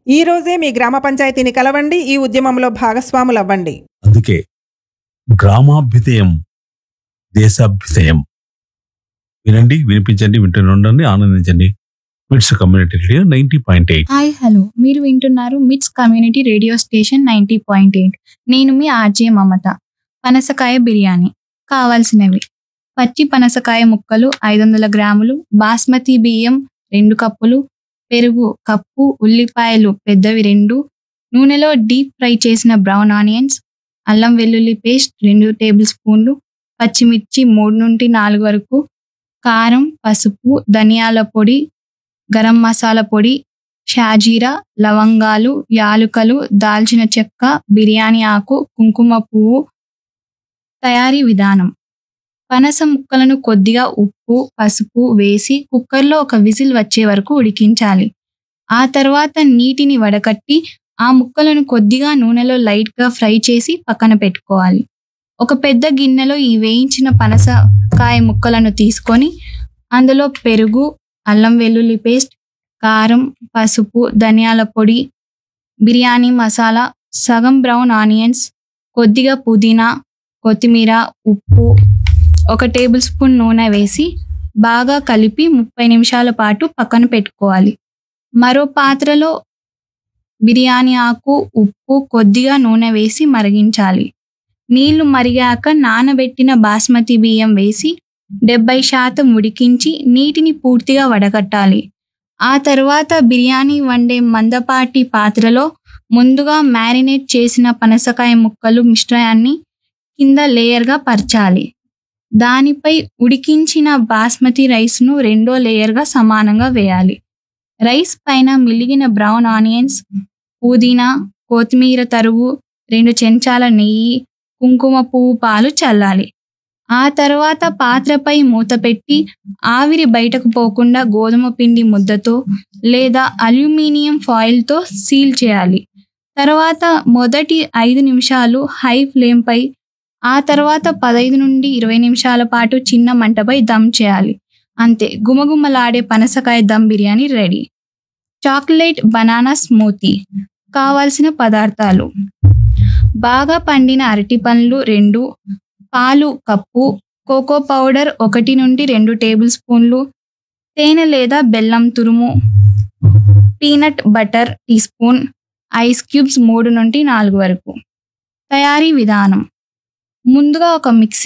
ఈ రోజే మీ గ్రామ పంచాయతీని కలవండి ఈ ఉద్యమంలో భాగస్వాములవ్వండి అందుకే గ్రామాభ్యుదయం దేశాభ్యుదయం వినండి వినిపించండి వింటూనే ఉండండి ఆనందించండి MITS community radio ninety point eight hi hello మీరు వింటున్నారు MITS community radio station ninety point eight నేను మీ ఆర్జే మమత పనసకాయ బిర్యానీ కావాల్సినవి పచ్చి పనసకాయ ముక్కలు ఐదు వందల గ్రాములు బాస్మతి బియ్యం రెండు కప్పులు పెరుగు కప్పు ఉల్లిపాయలు పెద్దవి రెండు నూనెలో డీప్ ఫ్రై చేసిన బ్రౌన్ ఆనియన్స్ అల్లం వెల్లుల్లి పేస్ట్ రెండు టేబుల్ స్పూన్లు పచ్చిమిర్చి మూడు నుండి నాలుగు వరకు కారం పసుపు ధనియాల పొడి గరం మసాలా పొడి షాజీరా లవంగాలు యాలుకలు దాల్చిన చెక్క బిర్యానీ ఆకు కుంకుమ పువ్వు తయారీ విధానం పనస ముక్కలను కొద్దిగా ఉప్పు పసుపు వేసి కుక్కర్లో ఒక విజిల్ వచ్చే వరకు ఉడికించాలి ఆ తర్వాత నీటిని వడకట్టి ఆ ముక్కలను కొద్దిగా నూనెలో లైట్గా ఫ్రై చేసి పక్కన పెట్టుకోవాలి ఒక పెద్ద గిన్నెలో ఈ వేయించిన పనసకాయ ముక్కలను తీసుకొని అందులో పెరుగు అల్లం వెల్లుల్లి పేస్ట్ కారం పసుపు ధనియాల పొడి బిర్యానీ మసాలా సగం బ్రౌన్ ఆనియన్స్ కొద్దిగా పుదీనా కొత్తిమీర ఉప్పు ఒక టేబుల్ స్పూన్ నూనె వేసి బాగా కలిపి ముప్పై నిమిషాల పాటు పక్కన పెట్టుకోవాలి మరో పాత్రలో బిర్యానీ ఆకు ఉప్పు కొద్దిగా నూనె వేసి మరిగించాలి నీళ్లు మరిగాక నానబెట్టిన బాస్మతి బియ్యం వేసి డెబ్బై శాతం ఉడికించి నీటిని పూర్తిగా వడగట్టాలి ఆ తర్వాత బిర్యానీ వండే మందపాటి పాత్రలో ముందుగా మ్యారినేట్ చేసిన పనసకాయ ముక్కలు మిశ్రయాన్ని కింద లేయర్గా పరచాలి దానిపై ఉడికించిన బాస్మతి రైస్ను రెండో లేయర్గా సమానంగా వేయాలి రైస్ పైన మిలిగిన బ్రౌన్ ఆనియన్స్ పుదీనా కొత్తిమీర తరుగు రెండు చెంచాల నెయ్యి కుంకుమ పువ్వు పాలు చల్లాలి ఆ తర్వాత పాత్రపై మూత పెట్టి ఆవిరి బయటకు పోకుండా గోధుమ పిండి ముద్దతో లేదా అల్యూమినియం ఫాయిల్తో సీల్ చేయాలి తర్వాత మొదటి ఐదు నిమిషాలు హై ఫ్లేమ్పై ఆ తర్వాత పదైదు నుండి ఇరవై నిమిషాల పాటు చిన్న మంటపై దమ్ చేయాలి అంతే గుమగుమలాడే పనసకాయ dum biryani ready chocolate banana smoothie కావాల్సిన పదార్థాలు బాగా పండిన అరటి పండ్లు రెండు పాలు కప్పు కోకో పౌడర్ ఒకటి నుండి రెండు టేబుల్ స్పూన్లు తేనె లేదా బెల్లం తురుము peanut butter teaspoon ice cubes మూడు నుండి నాలుగు వరకు తయారీ విధానం ముందుగా ఒక మిక్సీ